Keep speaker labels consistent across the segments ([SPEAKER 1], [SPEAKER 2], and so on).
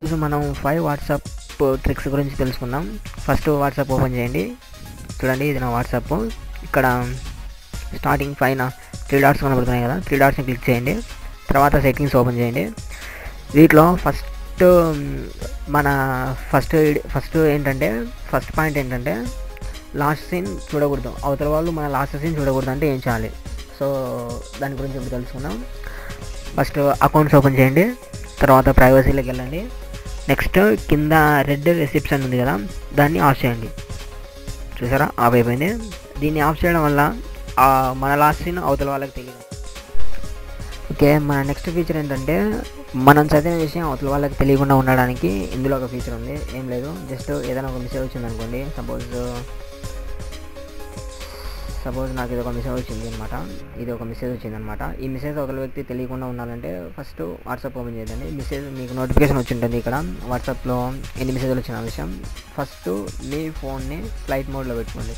[SPEAKER 1] ఈరోజు మనం five WhatsApp tricks గురించి తెలుసుకుందాం ఫస్ట్ వాట్సాప్ ఓపెన్ చేయండి చూడండి ఇది నా వాట్సాప్ ఇక్కడ స్టార్టింగ్ పైన త్రీ డాట్స్ కనబడుతున్నాయి కదా త్రీ డాట్స్ని క్లిక్ చేయండి తర్వాత సెట్టింగ్స్ ఓపెన్ చేయండి వీటిలో ఫస్ట్ మన ఫస్ట్ ఫస్ట్ ఏంటంటే ఫస్ట్ పాయింట్ ఏంటంటే లాస్ట్ సీన్ చూడకూడదు అవతల వాళ్ళు మన లాస్ట్ సీన్ చూడకూడదు అంటే ఏం చేయాలి సో దాని గురించి ఇప్పుడు తెలుసుకుందాం ఫస్ట్ అకౌంట్స్ ఓపెన్ చేయండి తర్వాత ప్రైవసీలోకి వెళ్ళండి నెక్స్ట్ కింద రెడ్ రిసిప్షన్ ఉంది కదా దాన్ని ఆఫ్ చేయండి చూసారా ఆఫ్ అయిపోయింది దీన్ని ఆఫ్ చేయడం వల్ల ఆ మన లాస్ట్ సీన్ అవతల వాళ్ళకి తెలియదు ఓకే మన నెక్స్ట్ ఫీచర్ ఏంటంటే మనం చదివిన విషయం అవతల వాళ్ళకి తెలియకుండా ఉండడానికి ఇందులో ఒక ఫీచర్ ఉంది ఏం లేదు జస్ట్ ఏదైనా ఒక మెసేజ్ వచ్చింది అనుకోండి సపోజ్ సపోజ్ నాకు ఇది ఒక మెసేజ్ వచ్చింది అనమాట ఇది ఒక మెసేజ్ వచ్చింది అనమాట ఈ మెసేజ్ అవతల వ్యక్తి తెలియకుండా ఉండాలంటే ఫస్ట్ వాట్సాప్ ఓపెన్ చేయండి మెసేజ్ మీకు నోటిఫికేషన్ వచ్చి ఉంటుంది ఇక్కడ వాట్సాప్లో ఎన్ని మెసేజ్లు వచ్చిన విషయం ఫస్ట్ మీ ఫోన్ని ఫ్లైట్ మోడ్లో పెట్టుకోండి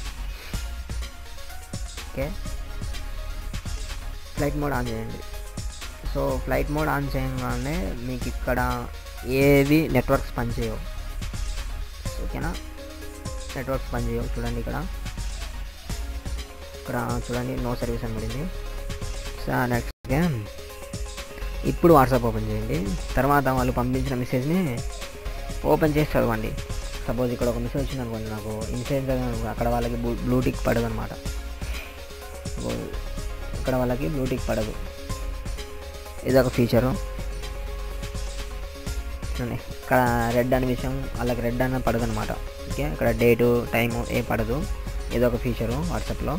[SPEAKER 1] ఓకే ఫ్లైట్ మోడ్ ఆన్ చేయండి సో ఫ్లైట్ మోడ్ ఆన్ చేయగానే మీకు ఇక్కడ ఏవి నెట్వర్క్స్ పనిచేయవు ఓకేనా నెట్వర్క్స్ పనిచేయవు చూడండి ఇక్కడ ఇక్కడ చూడండి నో సర్వీస్ అని పడింది సో నెక్స్ట్ ఇప్పుడు వాట్సాప్ ఓపెన్ చేయండి తర్వాత వాళ్ళు పంపించిన మెసేజ్ని ఓపెన్ చేసి చదవండి సపోజ్ ఇక్కడ ఒక మెసేజ్ వచ్చింది అనుకోండి నాకు ఈ మెసేజ్ చదివాను అక్కడ వాళ్ళకి బ్లూటిక్ పడదు అనమాట ఇక్కడ వాళ్ళకి బ్లూటిక్ పడదు ఇది ఒక ఫీచరు చూడండి ఇక్కడ రెడ్ అనే విషయం వాళ్ళకి రెడ్ అన్న పడదు అనమాట ఓకే ఇక్కడ డేటు టైము ఏ పడదు ఇది ఒక ఫీచరు వాట్సాప్లో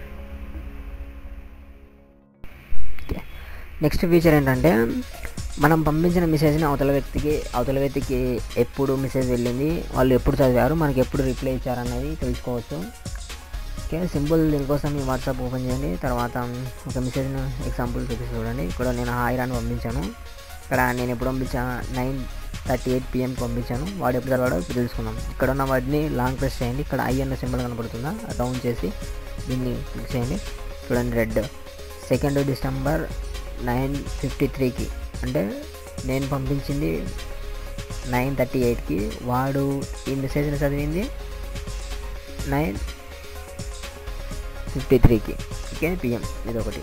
[SPEAKER 1] నెక్స్ట్ ఫీచర్ ఏంటంటే మనం పంపించిన మెసేజ్ని అవతల వ్యక్తికి అవతల వ్యక్తికి ఎప్పుడు మెసేజ్ వెళ్ళింది వాళ్ళు ఎప్పుడు చదివారు మనకి ఎప్పుడు రిప్లై ఇచ్చారన్నది తెలుసుకోవచ్చు ఓకే సింపుల్ దీనికోసం ఈ వాట్సాప్ ఓపెన్ చేయండి తర్వాత ఒక మెసేజ్ను ఎగ్జాంపుల్ చూపిస్తూ చూడండి ఇక్కడ నేను హాయ్ అని పంపించాను ఇక్కడ నేను ఎప్పుడు పంపించా నైన్ థర్టీ ఎయిట్ పిఎంకి పంపించాను వాడు ఎప్పుడు చదివాడో ఇప్పుడు తెలుసుకుందాం ఇక్కడ ఉన్న వాటిని లాంగ్ ప్రెస్ చేయండి ఇక్కడ ఐ అన్న సింబల్ కనబడుతుందా డౌన్ చేసి దీన్ని క్లిక్ చేయండి చూడండి read second December nine fifty త్రీకి అంటే నేను పంపించింది నైన్ థర్టీ ఎయిట్కి వాడు ఈ మెసేజ్ని చదివింది నైన్ ఫిఫ్టీ త్రీకి ఓకే పిఎం ఇది ఒకటి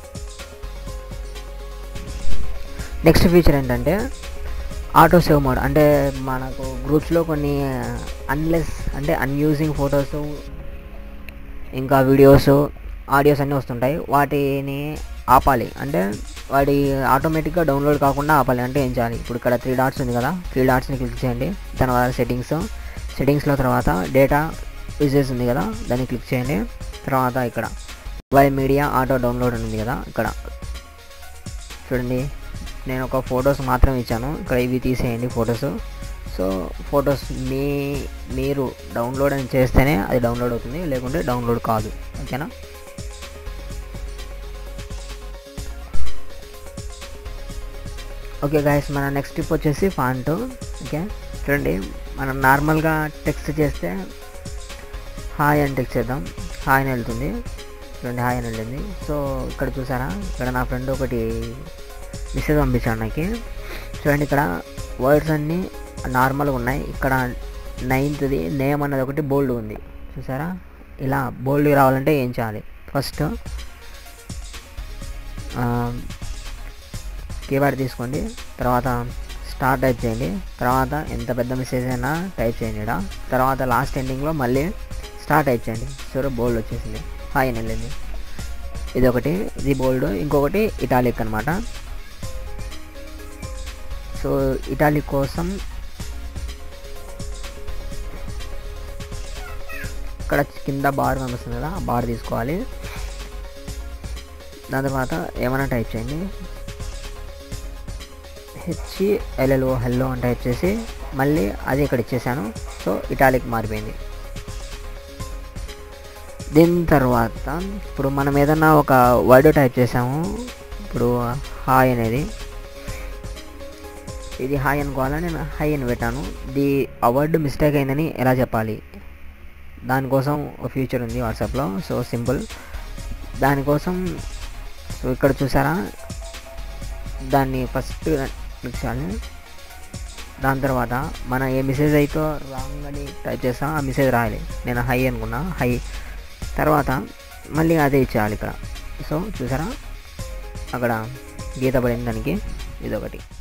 [SPEAKER 1] నెక్స్ట్ ఫీచర్ ఏంటంటే ఆటో సేవ్ మోడ్ అంటే మనకు గ్రూప్స్లో కొన్ని అన్లెస్ అంటే అన్యూజింగ్ ఫొటోస్ ఇంకా వీడియోస్ ఆడియోస్ అన్నీ వస్తుంటాయి వాటిని ఆపాలి అంటే వాడి ఆటోమేటిక్గా డౌన్లోడ్ కాకుండా ఆపాలి అంటే ఏం చేయాలి ఇప్పుడు ఇక్కడ త్రీ డాట్స్ ఉంది కదా త్రీ డాట్స్ని క్లిక్ చేయండి తర్వాత సెట్టింగ్స్ సెట్టింగ్స్లో తర్వాత డేటా యూజెస్ ఉంది కదా దాన్ని క్లిక్ చేయండి తర్వాత ఇక్కడ మొబైల్ మీడియా ఆటో డౌన్లోడ్ ఉంది కదా ఇక్కడ చూడండి నేను ఒక ఫొటోస్ మాత్రం ఇచ్చాను ఇక్కడ ఇవి తీసేయండి ఫొటోస్ సో ఫొటోస్ మీ మీరు డౌన్లోడ్ అని చేస్తేనే అది డౌన్లోడ్ అవుతుంది లేకుంటే డౌన్లోడ్ కాదు ఓకేనా ఓకే గాయస్ మన నెక్స్ట్ టిప్ వచ్చేసి ఫాంట్ ఓకే చూడండి మనం నార్మల్గా టెక్స్ట్ చేస్తే హాయ్ అని టెక్స్ట్ చేద్దాం హాయ్ అని వెళ్తుంది చూడండి హాయ్ అని వెళ్ళింది సో ఇక్కడ చూసారా ఇక్కడ నా ఫ్రెండ్ ఒకటి మెసేజ్ పంపించాడు నాకు చూడండి ఇక్కడ వర్డ్స్ అన్నీ నార్మల్గా ఉన్నాయి ఇక్కడ నైన్త్ది నేమ్ అన్నది ఒకటి బోల్డ్ ఉంది చూసారా ఇలా బోల్డ్ రావాలంటే ఏం చేయాలి ఫస్ట్ కీబోర్డ్ తీసుకోండి తర్వాత స్టార్ టైప్ చేయండి తర్వాత ఎంత పెద్ద మెసేజ్ అయినా టైప్ చేయండి ఇక్కడ తర్వాత లాస్ట్ ఎండింగ్లో మళ్ళీ స్టార్ టైప్ చేయండి సో బోల్డ్ వచ్చేసింది హాయ్ అని వెళ్ళింది ఇది ఒకటి ఇది బోల్డ్ ఇంకొకటి ఇటాలిక్ అనమాట సో ఇటాలిక్ కోసం ఇక్కడ కింద బార్ కనిపిస్తుంది కదా ఆ బార్ తీసుకోవాలి దాని తర్వాత ఏమైనా టైప్ చేయండి హెచ్ఎల్ఎల్ఓ హెల్లో అని టైప్ చేసి మళ్ళీ అది ఇక్కడ ఇచ్చేసాను సో ఇటాలిక్ మారిపోయింది దీని తర్వాత ఇప్పుడు మనం ఏదన్నా ఒక వర్డ్ టైప్ చేసాము ఇప్పుడు హాయ్ అనేది ఇది హాయ్ అనుకోవాలని నేను హై అని పెట్టాను ది ఆ వర్డ్ మిస్టేక్ అయిందని ఎలా చెప్పాలి దానికోసం ఒక ఫ్యూచర్ ఉంది వాట్సాప్లో సో సింపుల్ దానికోసం సో ఇక్కడ చూసారా దాన్ని ఫస్ట్ క్లిక్ చేయాలి దాని తర్వాత మన ఏ మెసేజ్ అయితే రాంగ్ అని టైప్ చేస్తాం ఆ మెసేజ్ రాయాలి నేను హై అనుకున్నా హై తర్వాత మళ్ళీ అదే ఇచ్చేయాలి ఇక్కడ సో చూసారా అక్కడ గీత పడింది దానికి ఇదొకటి